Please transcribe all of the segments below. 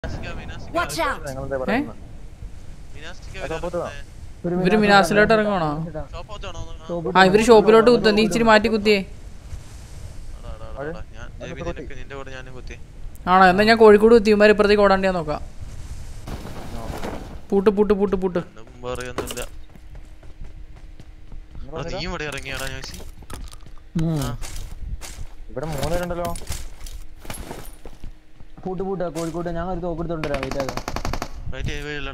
Watch out! നിങ്ങളെന്താ പറയുന്നത് ഇവര് മിനാസിലോട്ട് ഇറങ്ങണോ Top ആ ഇവര് ഷോപ്പിലോട്ട് കുത്ത നീ ഇച്ചിരി മാറ്റി കുത്തിയേ നിന്റെ കൂടെ ഞാനും കുത്തി ആണോ എന്നാ ഞാൻ കോഴിക്കോട് കുത്തി ഇവന്മാർ ഇപ്പുറത്തേക്ക് ഓടാണ്ടിയാ നോക്കാം പൂട്ട് പൂട്ട് പൂട്ട് പൂട്ട് ഒന്നും പറയൊന്നുമില്ല എടാ, നീ ഇവിടെ ഇറങ്ങിയാടാ ഞാൻ ഇവിടെ മൂന്ന് പേരുണ്ടല്ലോ പൂട്ട് പൂട്ടാ കോഴിക്കോട് ഞാൻ ഒരു തോക്കെടുത്തോണ്ടരാ വെയിറ്റ് ആകാം റൈറ്റ് ഹൈവേയിലടാ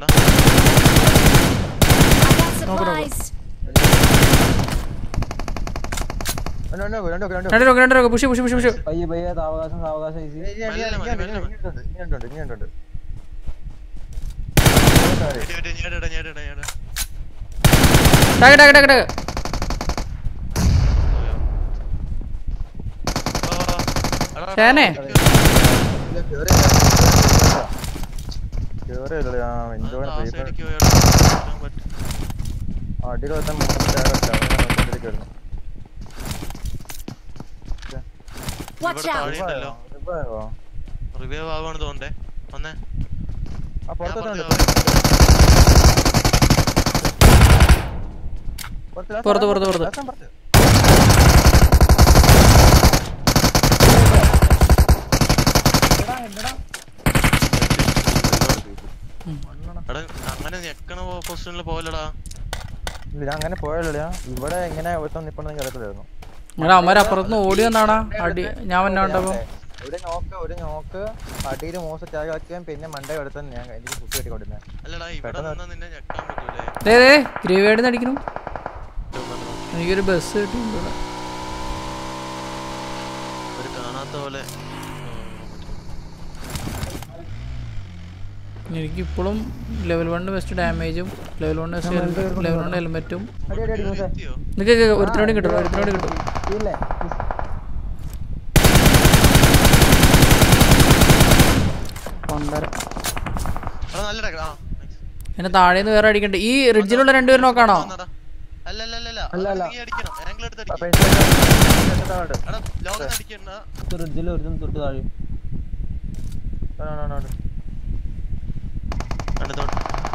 I got supplies! രണ്ട് രണ്ട് രണ്ട് രണ്ട് രണ്ട് രോഗം രണ്ട് രോഗം പുഷ് പുഷ് പുഷ് പുഷ് പയ്യെ പയ്യെ സാവകാശം സാവകാശം ഈസി ഇനി ഇനി ഇനി ഇനി ഇനി ഇനിയുണ്ട്, ഇനിയുണ്ട്, ഇനിയുണ്ട്. വെയിറ്റ് വെയിറ്റ് ഞാനിടാ ഞാനിടാ ഞാനിടാ ടാക്ക് ടാക്ക് ടാക്ക് ടാക്ക് ഷേനെ ഇല്ല, കേറിയില്ല. കേറിയില്ലല്ലേ, ആ, എന്തോരം paper. ആ, അടിയിൽ ഒരുത്തൻ മൂന്ന് tag വെച്ചാ, അവനെ നോക്കിക്കൊണ്ടിരിക്കുവായിരുന്നു. Watch ഇവിടെ out! താഴെ ഉണ്ടല്ലോ ഇപ്പൊ, റിവൈവ് ആവാണ് തോന്നണ്ടേ വന്നേ ആ, ഞാൻ പുറത്തോട്ട് പുറത്ത് ഉണ്ട്. പോവാം. പുറത്ത് last പുറത്ത്, ആ, പുറത്ത്, പുറത്ത്. last ആ, പുറത്ത്. എടാ അങ്ങനെ ഞെക്കണ പൊസിഷനിൽ പോവല്ലടാ ഇല്ല, ഞാൻ അങ്ങനെ പോയല്ലോ ഇവിടെ എങ്ങനെ ഒരുത്തൻ നിപ്പണെന്ന് അറിയത്തില്ലായിരുന്നു എടാ അമ്മര് അപ്പുറത്തുനിന്ന് ഓടി വന്നാടാ അടി ഞാൻ വന്നോണ്ടപ്പോ ഒരു നോക്ക് ഒരു നോക്ക് അടിയിൽ മോശം ടാഗ് ആക്കിയാൽ പിന്നെ മണ്ടേ എടുത്ത ഞാൻ എനിക്ക് കുത്തി കെട്ടിക്കൊണ്ടിരുന്നത് അല്ലടാ ഇവിടെ പെട്ടെന്ന് നിന്നാ നിന്നെ ഞെക്കാൻ പറ്റൂലേ ദേ ദേ ഗ്രേവേഡ് അടിക്കുന്നു എനിക്കൊരു ബസ് കിട്ടിയിട്ടുണ്ട് ഇവിടെ. ഒരു കാണാത്ത പോലെ എനിക്ക് ഇപ്പോഴും ലെവൽ വൺ വെസ്റ്റ് ഡാമേജും level one vest level one ഹെൽമെറ്റും അടി അടി അടി മൂസേ എത്തിയോ നിനക്ക് ഒരുത്തിനോട് കിട്ടും ഒരുത്തിനോട് കിട്ടും ഇല്ലേ പണ്ടരം എടാ നല്ല ടാക്ക് ആ nice. എന്നെ താഴേന്ന് വേറെ അടിക്കണ്ട ഈ റിഡ്ജിലുള്ള രണ്ടുപേരും നോക്കാണോ വന്നെടാ. അല്ല അല്ല അല്ല അല്ല, അല്ല. നീ അടിക്കണം ആംഗിൾ എടുത്ത് അപ്പൊ അടിക്കണം എനിക്ക് താഴോട്ട്. എടാ ലോകം അടിക്കണ്ട ഫ്രിഡ്ജിൽ ഒരുത്തും തൊട്ട് താഴെ ആ, ആ, ആ, ആ. അടുത്തോട്ട്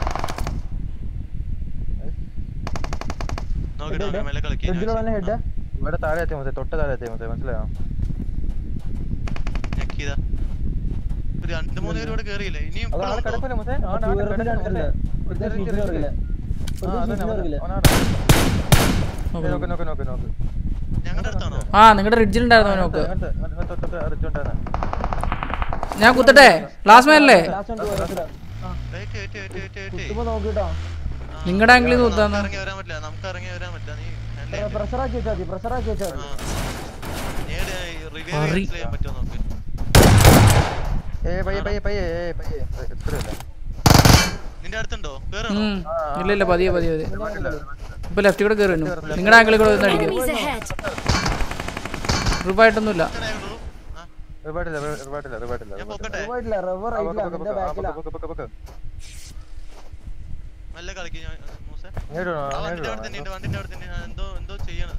നോക്കിട്ടോ നോക്കാം മെല്ലെ കളിക്കാൻ ഫ്രിഡ്ജിലുള്ള തന്നെ ഹെഡ് ഇവിടെ താഴെ എത്തി മതി തൊട്ട് താഴെ എത്തി മതി മനസ്സിലായോ ഞെക്കിയതാ ഒരു രണ്ട് മൂന്ന് പേര് ഇവിടെ കേറിയില്ലേ ഇനിയും അത് ആളെ ഇപ്പഴും ഉണ്ടോ? കിടക്കൂല മുത്തേ ആ, ആളെ വേറെ കിടക്കൂല രണ്ടല്ലേ മുത്തേ. ഒരുത്തൻ ഇരിക്ക്, ഷീറ്റിൽ ഇരിക്ക്. ഇറങ്ങില്ല ആ, ഒരുത്തൻ അതന്നെ, ഷീറ്റിൽ ഇറങ്ങില്ല അവനാണ്. നോക്ക് നോക്ക് നോക്ക് നോക്ക് ഞങ്ങളുടെ അടുത്താണോ ആ നിങ്ങളുടെ റിഡ്ജിലുണ്ടായിരുന്നു നോക്ക് അങ്ങനത്തെ അങ്ങനത്തെ തൊട്ട് അടിച്ചോണ്ടാണ് ഞാൻ കുത്തട്ടെ ലാസ്റ്റ് മേലല്ലേ ലാസ്റ്റ് ഉണ്ട് ഓരോരുത്തരാ wait wait wait wait wait കുത്തുമ്പോ നോക്കിട്ടോ നിങ്ങളുടെ ആംഗിളിൽ നിന്ന് കുത്താന്ന് ഇറങ്ങി വരാൻ പറ്റില്ല നമുക്ക് ഇറങ്ങി വരാൻ പറ്റില്ല നീ handle ചെയ്യ്. പ്രഷർ ആക്കി വെച്ചാൽ മതി പ്രഷർ ആക്കി വെച്ചാൽ ആ. മതി നീ റിവൈവ് അറി. ചെയ്യാൻ പറ്റുമോ നോക്ക് ഏ പയ്യെ പയ്യെ പയ്യെ ഏ പയ്യെ എത്രയല്ല നിന്റെ അടുത്തുണ്ടോ കേറണോ ഉം. ഇല്ല ഇല്ല പതിയെ പതിയെ പതിയെ ഒരുപാടില്ല ഇപ്പൊ ലെഫ്റ്റ് കൂടെ കയറി നിങ്ങളുടെ ആംഗിളിൽ കൂടെ ഒന്ന് അടിക്കും Enemies ahead! ഗ്രൂപ്പായിട്ടൊന്നുമില്ല ഇത്രേ ഉള്ളൂ. ആ, ഒരുപാടില്ല ഒരുപാടില്ല ഒരുപാടില്ല ഞാൻ പൊക്കട്ടെ പോയിട്ടില്ല റബ്ബർ ആ, ഇല്ല പൊക്ക്, നിന്റെ പൊക്ക്, ആ, ബാക്കിലാ പൊക്ക്, പൊക്ക്, പൊക്ക്. നല്ല കളിക്കും ഞാൻ മൂസേ ഇങ്ങോട്ട് വാ, ആ ഇങ്ങോട്ട് വണ്ടിന്റെ വാ. അവിടെ തന്നെ ഉണ്ട് വണ്ടിന്റെ അവിടെ തന്നെ ഉണ്ട്. എന്തോ എന്തോ ചെയ്യണം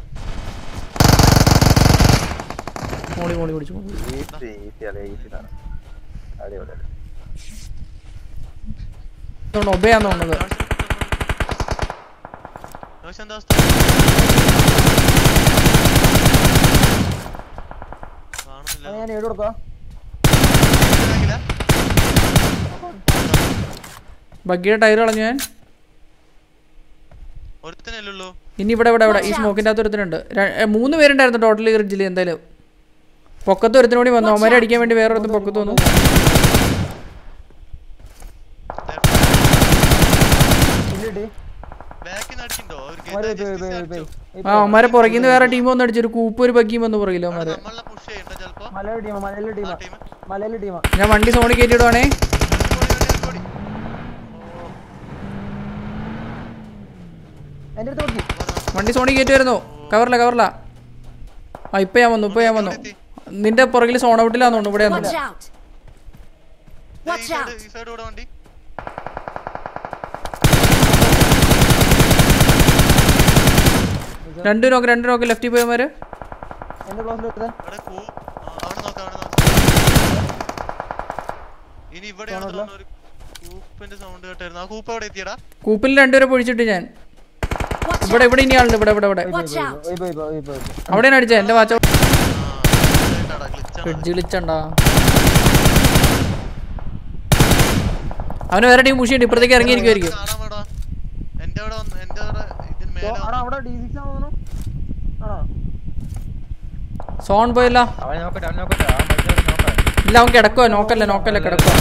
മോളി മോളി പിടിച്ചു മോളി. ഈസി ഈസി അല്ലേ ഈസി ആണ് അടിപൊളി അടി. ഇതുകൊണ്ട് ഒബയാന്ന് തോന്നുന്നത് ദോശ എന്താ അവസ്ഥ കാണുന്നില്ല അത് ഞാൻ ഏട് കൊടുക്കാം ബാക്കിലാ? ബഗ്ഗിയുടെ ടയർ കളഞ്ഞു ഞാൻ ഒരുത്തനല്ലേ ഉള്ളൂ ഇനി ഇവിടെ ഇവിടെ ഇവിടെ ഈ സ്മോക്കിൻ്റെ അകത്ത് ഒരുത്തനുണ്ട് ര- ഏ, മൂന്ന് പേരുണ്ടായിരുന്നു ടോട്ടൽ ഈ റിഡ്ജിൽ എന്തായാലും പൊക്കത്ത് ഒരുത്തിനും കൂടി വന്നു അവന്മാരെ അടിക്കാൻ വേണ്ടി വേറെ ഒരുത്തും പൊക്കത്ത് വന്നു ഇല്ലടി ബാക്കിൽ നിന്ന് അടിക്കണ്ടോ ഒരു മരി ഗേറ്റ് പോയി പോയി അടിച്ച് പോയി ആ അവന്മാരെ പുറകിൽ നിന്ന് വേറെ ടീം വന്ന് അടിച്ചു ഒരു കൂപ്പ് ഒരു ബഗ്ഗിയും വന്നു പുറകിൽ അവന്മാരെ നമ്മളെ പുഷ് ചെയ്യണ്ട ചെലപ്പോ മലയാളി ടീമാ മലയാളി ടീമാ ടീം മലയാളി ടീമാ ഞാൻ വണ്ടി സോണി കയറ്റിയിടുവാണേ എന്റെ അടുത്ത് നോക്കി വണ്ടി സോണി കയറ്റി വരുന്നു കവറില്ല കവറില്ല ആ ഇപ്പൊ ഞാൻ വന്നു ഇപ്പൊ ഞാൻ വന്നു നിന്റെ പുറകിൽ സോൺ ഔട്ടിലാന്ന് തോന്നുന്നു ഇവിടെ Watch വന്നു out! Watch out! ഈ സൈഡ് കൂടെ വണ്ടി രണ്ട് നോക്ക് രണ്ട് നോക്ക് ലെഫ്റ്റിൽ പോയമാര് എന്റെ ക്ലോസിൽ എടുത്തത് അവിടെ കൂ ആ, അവിടെ നോക്കാം അവിടെ നോക്കാം ഈ ഇനി ഇവിടെ ഒരു കൂപ്പിന്റെ സൗണ്ട് കേട്ടായിരുന്നു ആ കൂപ്പ് എവിടെ എത്തിയടാ കൂപ്പിൽ രണ്ടുപേരെ പൊഴിച്ചിട്ട് ഞാൻ Watch ഇവിടെ out! ഇവിടെ ഇനി ആളുണ്ട് ഇവിടെ ഇവിടെ ഇവിടെ Watch out! പോയി പോയി പോയി പോയി അവിടെയാണ് അടിച്ചത് എന്റെ വാച്ച ആ ഗ്ലിച്ചാണ് ഫ്രിഡ്ജ് വിളിച്ചണ്ടാ അവന് വേറെ ടീം പുഷിയുണ്ട് ഇപ്പുറത്തേക്ക് ഇറങ്ങിയിരിക്കുമായിരിക്കും കാണാൻ വേടാ എന്റെ അവിടെ വന്ന് എന്റെ അവിടെ ഇതിന് മേലെ ആണോ അവിടെ ഡി സിക്സ് ആണോ ആണോ സോൺ പോയില്ല അവനെ നോക്കട്ടെ അവനെ നോക്കട്ടെ ആ മനുഷ്യനെ നോക്കാം ഇല്ല അവൻ കിടക്കുവാ നോക്കല്ല നോക്കല്ല കിടക്കുവാ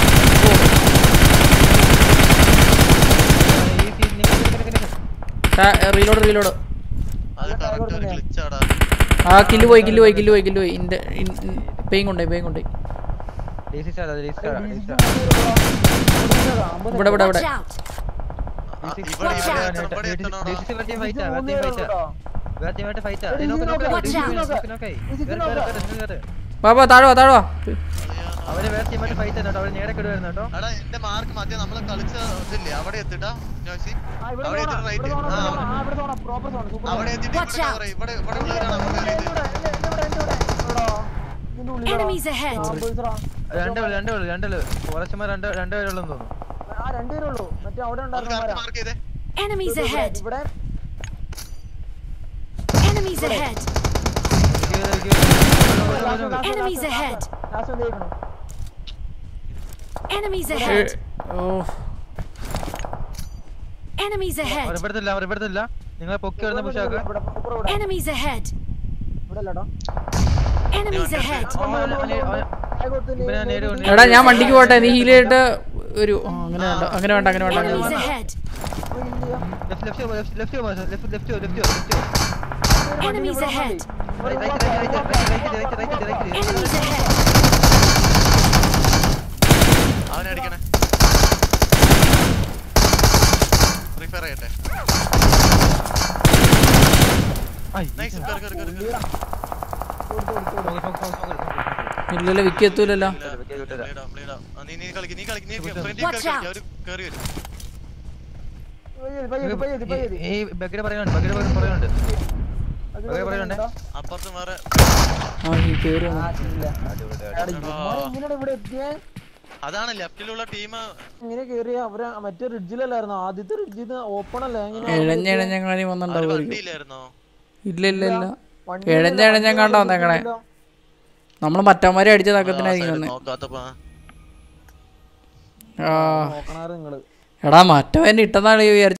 ഈ സീൻ നിക്ക് നിക്ക് നിക്ക്. റീലോഡ് റീലോഡ് അത് കറക്റ്റ് ഒരു ഗ്ലിച്ചാടാ ആ കില്ല് പോയി കില്ല് പോയി കില്ല് പോയി കില്ല് പോയി ഇന്റെ പെയിൻ കൊണ്ടോയി പെയിൻ കൊണ്ടോയി DC star, DC star, DC star. ഇവിടെ ഇവിടെ ഇവിടെ Watch out! ആ, DC ഇവിടെ Watch ഇവിടെ out. എത്തണം, ഇവിടെ DC എത്തണോടാ. DC വേറെ team fight ആ, വേറെ team fight ആ. വേറെ team ആയിട്ട് fight ആ. ഏയ് നോക്ക് നോക്ക്, Watch DC out. നോക്ക് നോക്ക്. കേറ്, കേറ്, കേറ്, നിങ്ങൾ കേറ്. വാ വാ താഴെ വാ താഴെ വാ അവര് വേറെ team ആയിട്ട് fight ആണ് കേട്ടോ അവര് നേരെ കേട് വരുന്നു കേട്ടോ എടാ എന്റെ മാർക്ക് മറ്റേ നമ്മള് കളിച്ച ഇതില്ലേ അവിടെ എത്തിട്ടാ ജോസി ആ, ഇവിടെ അവിടെ സോണാ, എത്തിട്ട് റൈറ്റ് ഇവിടെ സോണാ, ആ ഇവിടെ സോണാ, ആ, ഇവിടെ സോണാ, proper സോണാ, super അവിടെ സോണാ. എത്തിട്ട് Watch ഇവിടെ out. cover ചെയ്യ്. ഇവിടെ ഇവിടെ ഉള്ളവരാണ് നമ്മൾ ഇവിടെ, കയറിയത് ഇവിടെ, ഇവിടെ, ഇവിടെ, ഇവിടെ, ഇവിടെ. ഇതിന്റെ ഉള്ളിലാ. Enemies ahead! ആ, boys റാ. രണ്ടേ ഉള്ളു രണ്ടേ ഉള്ളു രണ്ടേ ഉള്ളു ഫോറസ്റ്റ്മാർ രണ്ട് രണ്ടുപേരുള്ളൂ തോന്നുന്നു ആ രണ്ടുപേരേ ഉള്ളൂ മറ്റേ അവിടെ അത് കറക്റ്റ് ഉണ്ടായിരുന്നവരാ മാർക്ക് ചെയ്തേ Enemies ഇവിടെ, ahead! ഇവിടെ Enemies ahead! Enemies ahead! Last എന്ത് ചെയ്യണം Enemies ഏ, ahead! ഓ Enemies അവർ ahead! ഇവിടത്തില്ല അവർ ഇവിടത്തില്ല നിങ്ങൾ പൊക്കി വരുന്ന പുഷാക്ക് ഇവിടെ ഇവിടെ ഇവിടെ Enemies ahead! ഇവിടെ അല്ലടാ Enemies ahead! ഇവനെ നേരെ കൊണ്ട് എടാ ഞാൻ വണ്ടിക്ക് പോട്ടെ നീ ഹീൽ ചെയ്തിട്ട് ഒരു ആ, അങ്ങനെ വേണ്ട അങ്ങനെ വേണ്ട അങ്ങനെ വേണ്ട അങ്ങനെ Enemies വേണ്ട ahead! Left left left left left left left Enemies ahead! Right right right right right right Enemies ahead! അവനെ അടിക്കണേ റിഫയർ ചെയ്യട്ടെ നൈസ് കയറി കയറി കയറി കയറി ഇല്ലല്ലോ വിക്കി എത്തൂലല്ലോ Blade ആവും, blade ആവും. ആ, നീ നീ കളിക്ക് നീ കളിക്ക് നീ ഫ്രണ്ടിൽ Watch കളിക്ക് out. അവര് കയറി വരും ഈ ബക്കറ്റ് പറയുന്നുണ്ട് ബക്കറ്റ് പറയുന്നുണ്ട് ബക്കറ്റ് പറയുന്നുണ്ട് അപ്പുറത്ത് വേറെ ആ ഈ കേറി വന്നു. എങ്ങനെയാണ് ഇവിടെ എത്തിയേ അതാണ് ലെഫ്റ്റിലുള്ള ടീം ഇങ്ങനെ കേറിയ അവര് മറ്റേ റിഡ്ജിലല്ലായിരുന്നു ആദ്യത്തെ റിഡ്ജിൽ ഓപ്പൺ അല്ലേ എങ്ങനെ ഇഴഞ്ഞ ഇഴഞ്ഞങ്ങാനി വന്നിട്ടുണ്ടാവുമായിരിക്കും വണ്ടിയില്ലായിരുന്നോ ഇല്ല ഇല്ല ഇല്ല ഇഴഞ്ഞ ഇഴഞ്ഞങ്ങാണ്ട വന്നേക്കണേ നമ്മള് മറ്റന്മാരെ അടിച്ച തക്കത്തിനായിരിക്കും വന്നേ നോക്കാത്തപ്പോ ആ നോക്കണാറ് നിങ്ങള് എടാ മറ്റവൻ ഇട്ടെന്നാണ് വിചാരിച്ചത്